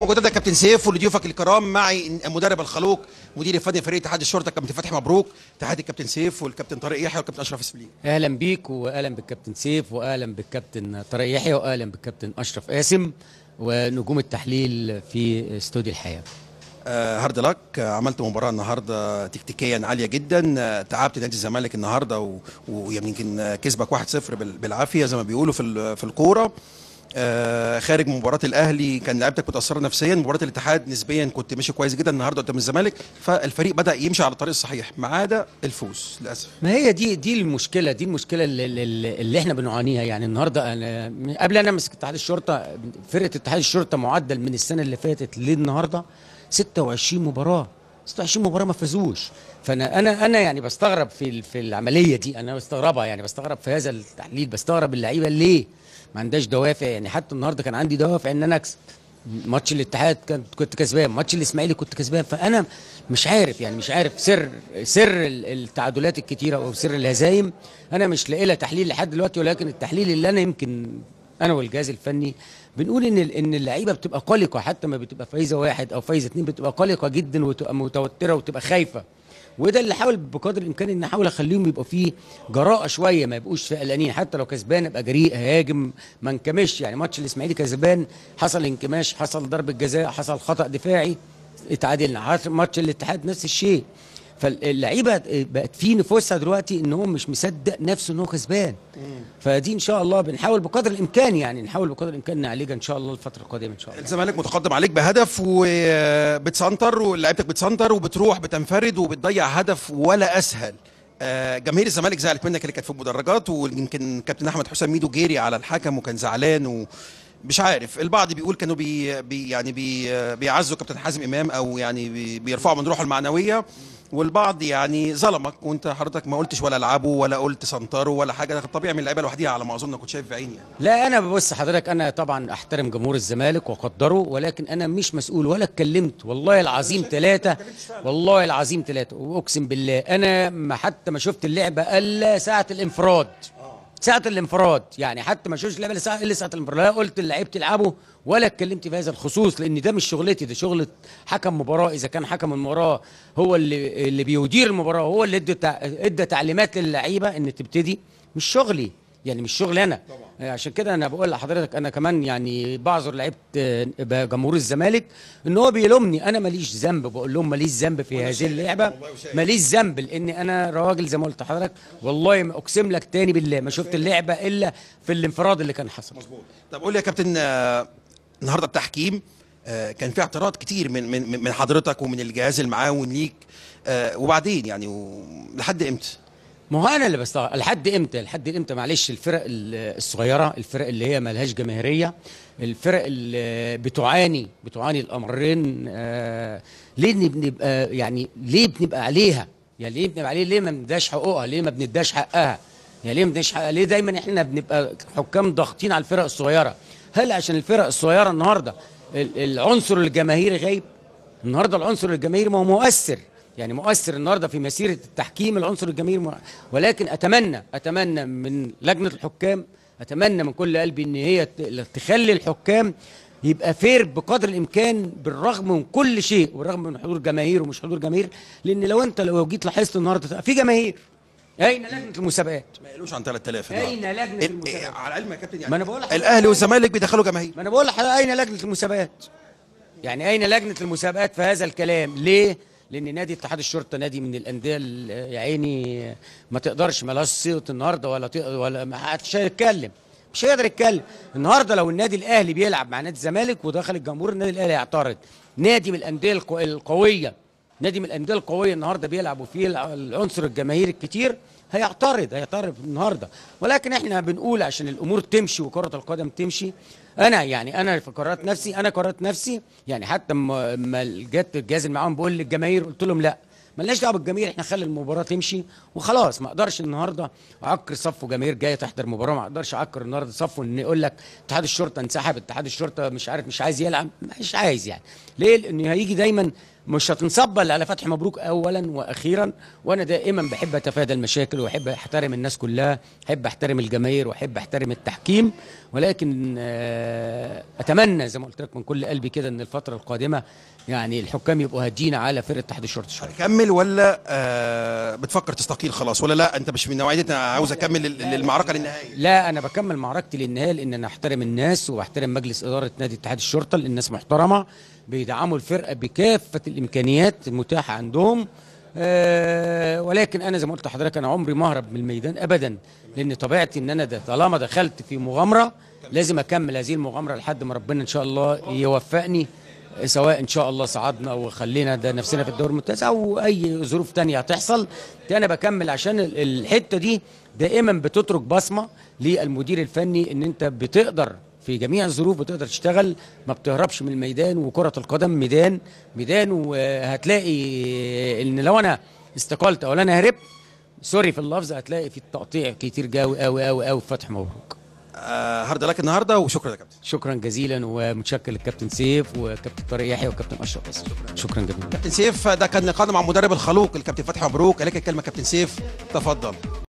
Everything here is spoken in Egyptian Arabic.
موجود ده كابتن سيف ولضيوفك الكرام معي المدرب الخلوق مدير الفني فريق اتحاد الشرطه كابتن فتحي مبروك تحياتي الكابتن سيف والكابتن طارق يحيى والكابتن اشرف اسماعيل اهلا بيك واهلا بالكابتن سيف واهلا بالكابتن طارق يحيى واهلا بالكابتن اشرف قاسم ونجوم التحليل في استوديو الحياه آه هارد لك آه عملت مباراه النهارده تكتيكيا عاليه جدا آه تعبت نادي الزمالك النهارده و- ويمكن آه، كسبك 1-0 بال- بالعافيه زي ما بيقولوا في ال- في الكوره آه خارج مباراه الاهلي كان لعيبتك متاثره نفسيا مباراه الاتحاد نسبيا كنت ماشي كويس جدا النهارده قدام الزمالك فالفريق بدا يمشي على الطريق الصحيح ما عدا الفوز للاسف ما هي دي دي المشكله دي المشكله اللي, اللي, اللي احنا بنعانيها يعني النهارده أنا من- قبل انا امسك اتحاد الشرطه فرقه اتحاد الشرطه معدل من السنه اللي فاتت للنهارده 26 مباراه 26 مباراه ما فازوش فانا انا انا يعني بستغرب في ال- في العمليه دي انا بستغربها يعني بستغرب في هذا التحليل بستغرب اللعيبه ليه ما عندهاش دوافع يعني حتى النهارده كان عندي دوافع ان انا اكسب ماتش الاتحاد كنت كنت كسبان ماتش الاسماعيلي كنت كسبان فانا مش عارف يعني مش عارف سر سر ال- التعادلات الكتيره او سر الهزايم انا مش لاقي لها تحليل لحد دلوقتي ولكن التحليل اللي انا يمكن انا والجهاز الفني بنقول ان ال- ان اللعيبه بتبقى قلقه حتى ما بتبقى فايزه واحد او فايزه اتنين بتبقى قلقه جدا وتبقى متوتره وتبقى خايفه وده اللي حاول بقدر الامكان ان احاول اخليهم يبقوا فيه جراءه شويه ما يبقوش قلقانين حتى لو كسبان ابقى جريء هاجم ما انكمش يعني ماتش الاسماعيلي كسبان حصل انكماش حصل ضربه جزاء حصل خطا دفاعي اتعادلنا حصل ماتش الاتحاد نفس الشيء فاللعيبه بقت في نفوسها دلوقتي ان هو مش مصدق نفسه ان هو كسبان فدي ان شاء الله بنحاول بقدر الامكان يعني نحاول بقدر الامكان نعالجها ان شاء الله الفتره القادمه ان شاء الله الزمالك متقدم عليك بهدف وبتسنتر ولعيبتك بتسنتر وبتروح بتنفرد وبتضيع هدف ولا اسهل آه، جماهير الزمالك زعلت منك اللي كانت في المدرجات ويمكن كابتن احمد حسام ميدو جيري على الحكم وكان زعلان و مش عارف البعض بيقول كانوا بي بي يعني بي بيعزوا كابتن حازم امام او يعني بي بيرفعوا من روحه المعنويه والبعض يعني ظلمك وانت حضرتك ما قلتش ولا العبوا ولا قلت سنتروا ولا حاجه ده طبيعي من اللعيبه لوحديها على ما اظن كنت شايف بعيني يعني. لا انا ببص حضرتك انا طبعا احترم جمهور الزمالك واقدره ولكن انا مش مسؤول ولا اتكلمت والله العظيم ثلاثه والله العظيم ثلاثه واقسم بالله انا ما حتى ما شفت اللعبه الا ساعه الانفراد ساعة الانفراد يعني حتى ما شفتش اللعبه الا ساعه الا ساعه الانفراد لا قلت اللعيبه تلعبوا ولا اتكلمت في هذا الخصوص لان ده مش شغلتي ده شغله حكم مباراه اذا كان حكم المباراه هو اللي اللي بيدير المباراه هو اللي ادى تع- ادى تعليمات للعيبه ان تبتدي مش شغلي يعني مش شغلي انا عشان كده انا بقول لحضرتك انا كمان يعني بعذر لعيبه آه، جمهور الزمالك ان هو بيلومني انا ماليش ذنب بقول لهم ماليش ذنب في هذه اللعبه ماليش ذنب لان انا راجل زي ما قلت لحضرتك والله ما اقسم لك تاني بالله ما شفت اللعبه الا في الانفراد اللي كان حصل طب قول لي يا كابتن آه، النهارده التحكيم آه، كان في اعتراض كتير من من من حضرتك ومن الجهاز المعاون ليك آه، وبعدين يعني و- لحد امتى؟ ما هو انا اللي بستغرب لحد امتى لحد امتى معلش الفرق ال- الصغيره الفرق اللي هي ملهاش جماهيريه الفرق اللي بتعاني بتعاني الامرين آه ليه بنبقى يعني ليه بنبقى عليها يعني ليه بنبقى عليه ليه ما بنداش حقوقها ليه ما بنداش حقها يعني ليه ما بنداش حقها ليه دايما احنا بنبقى حكام ضاغطين على الفرق الصغيره هل عشان الفرق الصغيره النهارده ال- العنصر الجماهيري غايب النهارده العنصر الجماهيري ما هو مؤثر يعني مؤثر النهارده في مسيره التحكيم العنصر الجماهيري مؤ- ولكن اتمنى اتمنى من لجنه الحكام اتمنى من كل قلبي ان هي ت- تخلي الحكام يبقى فير بقدر الامكان بالرغم من كل شيء والرغم من حضور جماهير ومش حضور جماهير لان لو انت لو جيت لاحظت النهارده في جماهير اين لجنه المسابقات ما يقلوش عن 3000 أين النهاردة. لجنة ال- المسابقات؟ إيه، على العلم يا كابتن يعني ما أنا بقول لحضرتك- الاهلي والزمالك بيدخلوا جماهير ما انا بقول لحضرتك اين لجنه المسابقات؟ يعني اين لجنه المسابقات في هذا الكلام؟ ليه؟ لان نادي اتحاد الشرطه نادي من الانديه ال- يا عيني ما تقدرش مالهاش صوت النهارده ولا تق- ولا ما حدش هيتكلم مش هيقدر يتكلم النهارده لو النادي الاهلي بيلعب مع نادي الزمالك ودخل الجمهور النادي الاهلي هيعترض نادي من الانديه القو- القويه نادي من الانديه القويه النهارده بيلعب وفيه الع- العنصر الجماهيري الكتير هيعترض هيعترض النهارده ولكن احنا بنقول عشان الامور تمشي وكره القدم تمشي انا يعني انا في قرارات نفسي انا قررت نفسي يعني حتى ما ما جت الجهاز المعاون بيقول للجماهير قلت لهم لا ملناش دعوه بالجماهير احنا نخلي المباراه تمشي وخلاص ما اقدرش النهارده اعكر صف جماهير جايه تحضر مباراه ما اقدرش اعكر النهارده صف ان يقول لك اتحاد الشرطه انسحب اتحاد الشرطه مش عارف مش عايز يلعب مش عايز يعني ليه لان هيجي دايما مش هتنصب إلا على فتحي مبروك اولا واخيرا وانا دائما بحب اتفادى المشاكل واحب احترم الناس كلها احب احترم الجماهير واحب احترم التحكيم ولكن آه، اتمنى زي ما قلت لك من كل قلبي كده ان الفتره القادمه يعني الحكام يبقوا هادين على فرقه اتحاد الشرطه شويه هتكمل ولا آه بتفكر تستقيل خلاص ولا لا انت مش من نوعيه انا عاوز اكمل لل- للمعركه للنهايه لا انا بكمل معركتي للنهايه لان انا احترم الناس واحترم مجلس اداره نادي اتحاد الشرطه لان الناس محترمه بيدعموا الفرقه بكافه الامكانيات المتاحه عندهم أه ولكن انا زي ما قلت لحضرتك انا عمري ما اهرب من الميدان ابدا لان طبيعتي ان انا ده طالما دخلت في مغامره لازم اكمل هذه المغامره لحد ما ربنا ان شاء الله يوفقني سواء ان شاء الله صعدنا او خلينا ده نفسنا في الدور الممتاز او اي ظروف تانية هتحصل دي انا بكمل عشان ال- الحته دي دائما بتترك بصمه للمدير الفني ان انت بتقدر في جميع الظروف بتقدر تشتغل ما بتهربش من الميدان وكره القدم ميدان ميدان وهتلاقي ان لو انا استقلت او انا هربت سوري في اللفظ هتلاقي في التقطيع كتير قوي قوي قوي قوي في فتح مبروك آه هارد لك النهارده وشكرا يا كابتن شكرا جزيلا ومتشكر للكابتن سيف وكابتن طارق يحيى وكابتن اشرف بس شكرا جزيلا كابتن سيف ده كان لقاءنا مع المدرب الخلوق الكابتن فتحي مبروك عليك الكلمه كابتن سيف تفضل